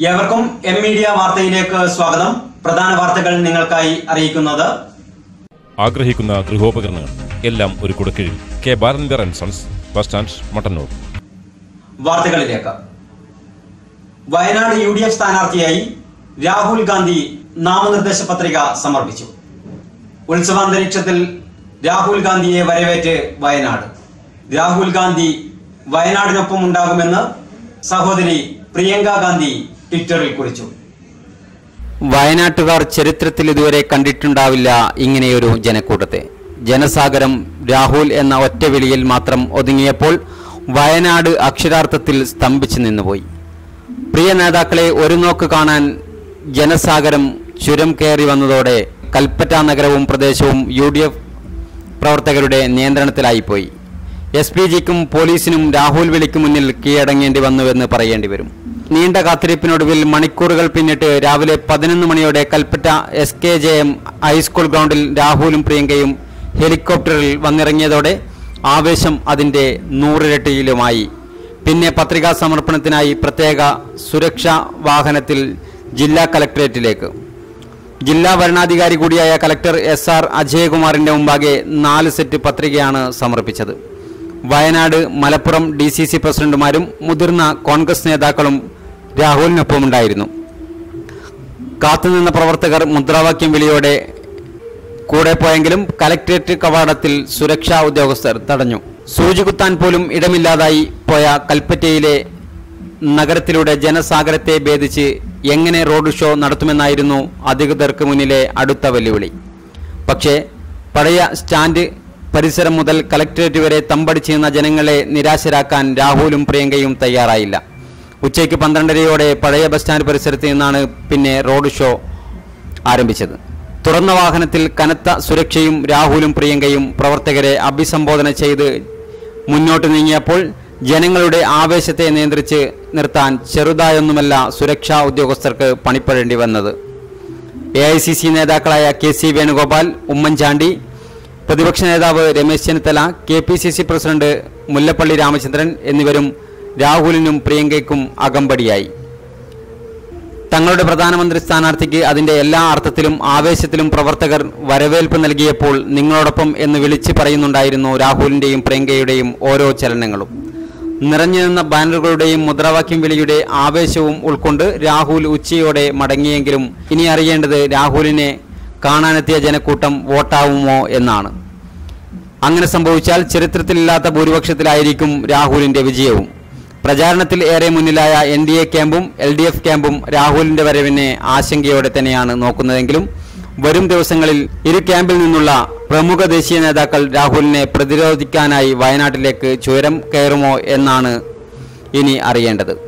ഏവർക്കും M media വാർത്തയിലേക്ക് സ്വാഗതം പ്രധാന വാർത്തകൾ നിങ്ങൾക്കായി അറിയിക്കുന്നത് ആഗ്രഹിക്കുന്ന ഗൃഹോപകരണങ്ങൾ എല്ലാം ഒരു കുടക്കീഴിൽ കെ ബാലൻബർ and sons bus stand Mattannur വാർത്തകളിലേക്ക് വയനാട് യു ഡി എഫ് സ്ഥാനാർത്ഥിയായി രാഹുൽ ഗാന്ധി നാമനിർദ്ദേശ പത്രിക സമർപ്പിച്ചു ഉത്സവാന്തരീക്ഷത്തിൽ രാഹുൽ ഗാന്ധിയെ വരവേറ്റ് വയനാട് രാഹുൽ ഗാന്ധി വയനാടിനൊപ്പം ഉണ്ടാകുമെന്ന് സഹോദരി പ്രിയങ്ക ഗാന്ധി ട്വിറ്ററിൽ കുറിച്ചു വയനാട്ടുകാർ ചരിത്രത്തിൽ ഇതുവരെ കണ്ടിട്ടുണ്ടാവില്ല ഇങ്ങനെയൊരു ജനക്കൂട്ടത്തെ ജനസാഗരം രാഹുൽ എന്ന ഒറ്റ വിളിയിൽ മാത്രം ഒതുങ്ങിയപ്പോൾ വയനാട് അക്ഷരാർത്ഥത്തിൽ സ്തംഭിച്ചു നിന്നുപോയി പ്രിയ നേതാക്കളെ ഒരു നോക്ക് കാണാൻ ജനസാഗരം ചുരം കയറി വന്നതോടെ കൽപ്പറ്റ നഗരവും പ്രദേശവും യു ഡി എഫ് പ്രവർത്തകരുടെ നിയന്ത്രണത്തിലായിപ്പോയി എസ് പി ജിക്കും പോലീസിനും രാഹുൽ വിളിക്ക് മുന്നിൽ കീഴടങ്ങേണ്ടി വന്നുവെന്ന് പറയേണ്ടി വരും നീണ്ട കാത്തിരിപ്പിനൊടുവിൽ മണിക്കൂറുകൾ പിന്നിട്ട് രാവിലെ പതിനൊന്ന് മണിയോടെ Kalpetta S K J M high school ഗ്രൗണ്ടിൽ രാഹുലും പ്രിയങ്കയും ഹെലികോപ്റ്ററിൽ വന്നിറങ്ങിയതോടെ ആവേശം അതിൻ്റെ നൂറിരട്ടിയിലുമായി പിന്നെ പത്രികാ സമർപ്പണത്തിനായി പ്രത്യേക സുരക്ഷാ വാഹനത്തിൽ ജില്ലാ കലക്ടറേറ്റിലേക്ക് ജില്ലാ ഭരണാധികാരി കൂടിയായ കലക്ടർ എസ് ആർ അജയകുമാറിന്റെ മുമ്പാകെ നാല് സെറ്റ് പത്രികയാണ് സമർപ്പിച്ചത് Wayanad Malappuram D C C പ്രസിഡന്റുമാരും മുതിർന്ന കോൺഗ്രസ് നേതാക്കളും രാഹുലിനൊപ്പമുണ്ടായിരുന്നു കാത്തുനിന്ന പ്രവർത്തകർ മുദ്രാവാക്യം വിളിയോടെ കൂടെ പോയെങ്കിലും കലക്ട്രേറ്റ് കവാടത്തിൽ സുരക്ഷാ ഉദ്യോഗസ്ഥർ തടഞ്ഞു സൂചികുത്താൻ പോലും ഇടമില്ലാതായി പോയ കൽപ്പറ്റയിലെ നഗരത്തിലൂടെ ജനസാഗരത്തെ ഭേദിച്ച് എങ്ങനെ റോഡ് ഷോ നടത്തുമെന്നായിരുന്നു അധികൃതർക്ക് മുന്നിലെ അടുത്ത വെല്ലുവിളി പക്ഷേ പഴയ സ്റ്റാൻഡ് പരിസരം മുതൽ കലക്ട്രേറ്റ് വരെ തമ്പടിച്ച് നിന്ന ജനങ്ങളെ നിരാശരാക്കാൻ രാഹുലും പ്രിയങ്കയും തയ്യാറായില്ല ഉച്ചയ്ക്ക് പന്ത്രണ്ടരയോടെ പഴയ ബസ് സ്റ്റാൻഡ് പരിസരത്ത് നിന്നാണ് പിന്നെ റോഡ് ഷോ ആരംഭിച്ചത് തുറന്ന വാഹനത്തിൽ കനത്ത സുരക്ഷയും രാഹുലും പ്രിയങ്കയും പ്രവർത്തകരെ അഭിസംബോധന ചെയ്ത് മുന്നോട്ട് നീങ്ങിയപ്പോൾ ജനങ്ങളുടെ ആവേശത്തെ നിയന്ത്രിച്ച് നിർത്താൻ ചെറുതായൊന്നുമല്ല സുരക്ഷാ ഉദ്യോഗസ്ഥർക്ക് പണിപ്പെടേണ്ടി വന്നത് എ ഐ സി സി നേതാക്കളായ കെ സി വേണുഗോപാൽ ഉമ്മൻചാണ്ടി പ്രതിപക്ഷ നേതാവ് Ramesh Chennithala K P C C president Mullappally Ramachandran എന്നിവരും രാഹുലിനും പ്രിയങ്കയ്ക്കും അകമ്പടിയായി തങ്ങളുടെ പ്രധാനമന്ത്രി സ്ഥാനാർത്ഥിക്ക് അതിന്റെ എല്ലാ അർത്ഥത്തിലും ആവേശത്തിലും പ്രവർത്തകർ വരവേൽപ്പ് നൽകിയപ്പോൾ നിങ്ങളോടൊപ്പം എന്ന് വിളിച്ചു പറയുന്നുണ്ടായിരുന്നു രാഹുലിന്റെയും പ്രിയങ്കയുടെയും ഓരോ ചലനങ്ങളും നിറഞ്ഞു നിന്ന ബാനറുകളുടെയും മുദ്രാവാക്യം വിളിയുടെ ആവേശവും ഉൾക്കൊണ്ട് രാഹുൽ ഉച്ചയോടെ മടങ്ങിയെങ്കിലും ഇനി അറിയേണ്ടത് രാഹുലിനെ കാണാനെത്തിയ ജനക്കൂട്ടം വോട്ടാവുമോ എന്നാണ് അങ്ങനെ സംഭവിച്ചാൽ ചരിത്രത്തിലില്ലാത്ത ഭൂരിപക്ഷത്തിലായിരിക്കും രാഹുലിന്റെ വിജയവും പ്രചാരണത്തിൽ ഏറെ മുന്നിലായ എൻ ഡി എ ക്യാമ്പും എൽ ഡി എഫ് ക്യാമ്പും രാഹുലിന്റെ വരവിനെ ആശങ്കയോടെ തന്നെയാണ് നോക്കുന്നതെങ്കിലും വരും ദിവസങ്ങളിൽ ഇരു ക്യാമ്പിൽ നിന്നുള്ള പ്രമുഖ ദേശീയ നേതാക്കൾ രാഹുലിനെ പ്രതിരോധിക്കാനായി വയനാട്ടിലേക്ക് ചുരം കയറുമോ എന്നാണ് ഇനി അറിയേണ്ടത്